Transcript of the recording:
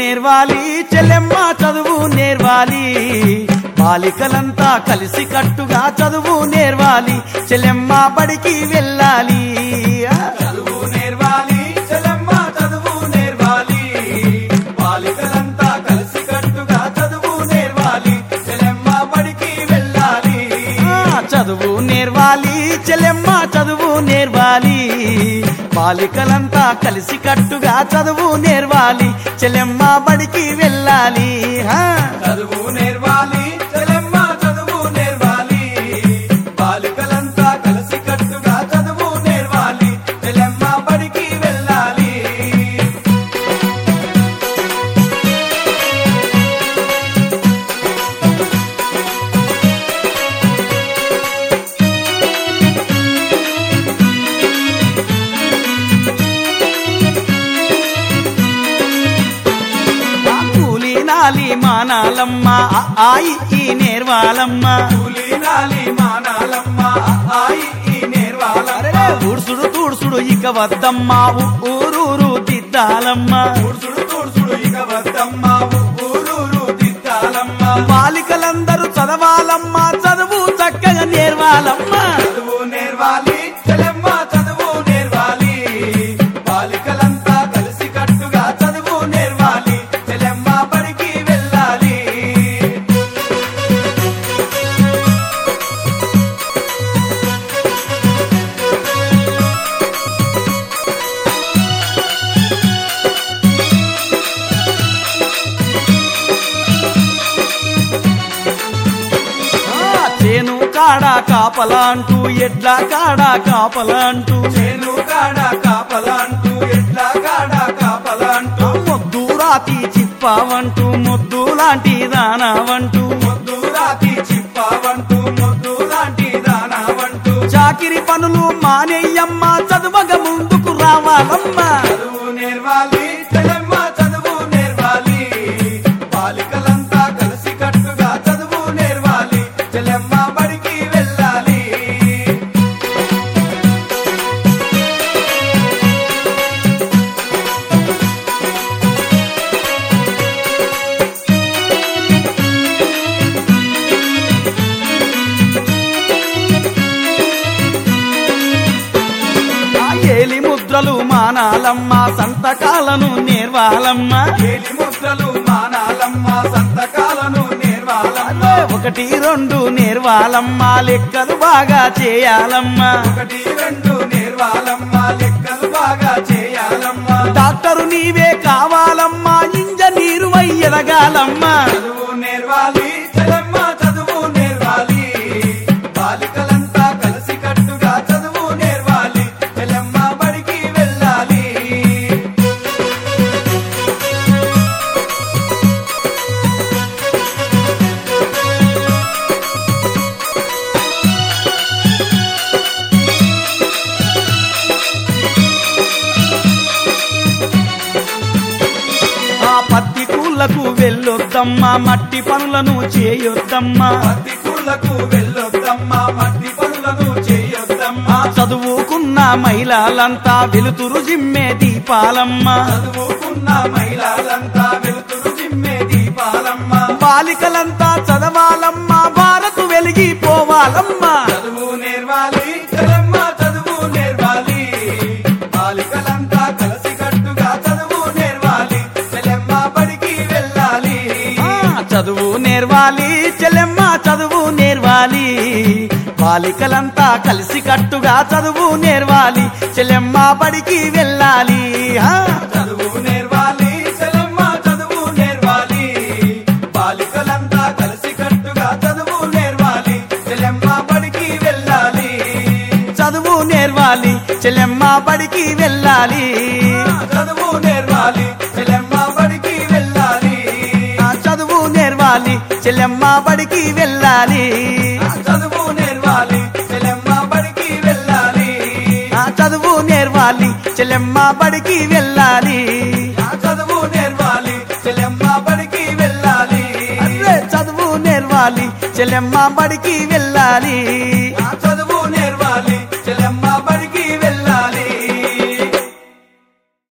నేర్వాలి చెల్లెమ్మ చదువు నేర్వాలి బాలికలంతా కలిసి కట్టుగా చదువు నేర్వాలి చెల్లెమ్మ బడికి వెళ్ళాలి ఆ! చదువు నేర్వాలి చెలమ్మ చదువు నేర్వాలి బాలికలంతా కలిసి కట్టుగా చదువు నేర్వాలి చెలమ్మ బడికి వెళ్ళాలి ఆ, చదువు నేర్వాలి చెల్లెమ్మ చదువు నేర్వాలి బాలికలంతా కలిసి కట్టుగా చదువు నేర్వాలి చెల్లెమ్మ బడికి వెళ్ళాలి ఆ! చదువు నేర్వాలి చెలమ్మ చదువు నేర్వాలి బాలికలంతా కలిసి కట్టుగా చదువు నేర్వాలి చెలమ్మ బడికి వెళ్ళాలి ఆ కూలి నాలి మానాలమ్మ ఆ ఆయి ఈ నేర్వాలమ్మ కూలీనాలి మానాలమ్మ ఆయి ఈ నేర్వాలమ్మ అరే ఊడ్సుడు తూడ్సుడు ఇక వద్దమ్మ ఊ- ఊరూరు దిద్దాలమ్మ తుడుచుడు తుడుచుడు ఇక వద్దమ్మ ఊరూరు దిద్దాలమ్మ బాలికలందరూ చదవాలమ్మ చదువు చక్కగా నేర్వాలమ్మ చదువు నేర్వాలి చెలమ్మ చదువు నేర్వాలి బాలికలంతా కలిసి కట్టుగా చదువు నేర్వాలి చెలమ్మ బడికి వెళ్ళాలి ఆ, చేను కాడ కాపల అంటూ ఎడ్ల కాడ కాపల అంటూ చేను కాడ కాపలంటూ ఎట్లా కాడ కాపలంటూ మొద్దు రాతి చిప్పావంటూ మొద్దు లాంటి దానావంటూ మొద్దు రాతి చిప్పావంటూ మొద్దు లాంటి దానావంటూ చాకిరి పనులు మానేయమ్మ చదువగ ముందుకు రావాలమ్మ చదువు నేర్వాలి చెలమ్మ చదువు నేర్వాలి బాలికలంతా కలిసి కట్టుగా చదువు నేర్వాలి చెలమ్మ బడికి వెళ్ళాలి ఆ ఏలి ముద్రలు మానాలమ్మ సంతకాలను నేర్వాలమ్మ ఏలి ముద్రలు మానాలమ్మ సంతకాలను నేర్వాలమ్మ ఒకటి రెండు నేర్వాలమ్మ లెక్కలు బాగా చేయాలమ్మ ఒకటి రెండు నేర్వాలమ్మ లెక్కలు బాగా చేయాలమ్మ డాక్టరు నీవే కావాలమ్మా ఇంజనీరు ఎదగాలమ్మ చదువు నేర్వాలి చెలమ్మ చదువు నేర్వాలి బాలికలంతా కలిసి కట్టుగా చదువు నేర్వాలి చెలమ్మ బడికి వెళ్ళాలి ఆ పత్తి కూళ్ళకు వెళ్ళొద్దమ్మా మట్టి పనులను చేయొద్దమ్మా పత్తి కూలకు వెళ్ళొద్దమ్మా మట్టి పనులను చేయొద్దమ్మా ఆ చదువుకున్న మహిళలంతా వెలుతురు జిమ్మే దీపాలమ్మ చదువుకున్న మహిళలంతా వెలుతురు జిమ్మే దీపాలమ్మ బాలికలంతా చదవాలమ్మా భారత్ వెలిగిపోవాలమ్మా చదువు నేర్వాలి చెలమ్మ చదువు నేర్వాలి బాలికలంతా కలిసి కట్టుగా చదువు నేర్వాలి చెలమ్మ బడికి వెళ్ళాలి ఆ, చదువు నేర్వాలి చెల్లెమ్మ చదువు నేర్వాలి బాలికలంతా కలిసి కట్టుగా చదువు నేర్వాలి చెల్లెమ్మ బడికి వెళ్ళాలి ఆ, చదువు నేర్వాలి చెలమ్మ చదువు నేర్వాలి బాలికలంతా కలిసి కట్టుగా చదువు నేర్వాలి చెలమ్మ బడికి వెళ్ళాలి చదువు నేర్వాలి చెల్లెమ్మ బడికి వెళ్ళాలి చదువు నేర్వాలి చెలమ్మ బడికి వెళ్ళాలి ఆ, చదువు నేర్వాలి చెల్లెమ్మ బడికి వెళ్ళాలి చదువు నేర్వాలి చెలమ్మ బడికి వెళ్ళాలి ఆ, చదువు నేర్వాలి చెల్లెమ్మ బడికి వెళ్ళాలి చదువు నేర్వాలి చెలమ్మ బడికి వెళ్ళాలి అరే, చదువు నేర్వాలి చెల్లెమ్మ బడికి వెళ్ళాలి చదువు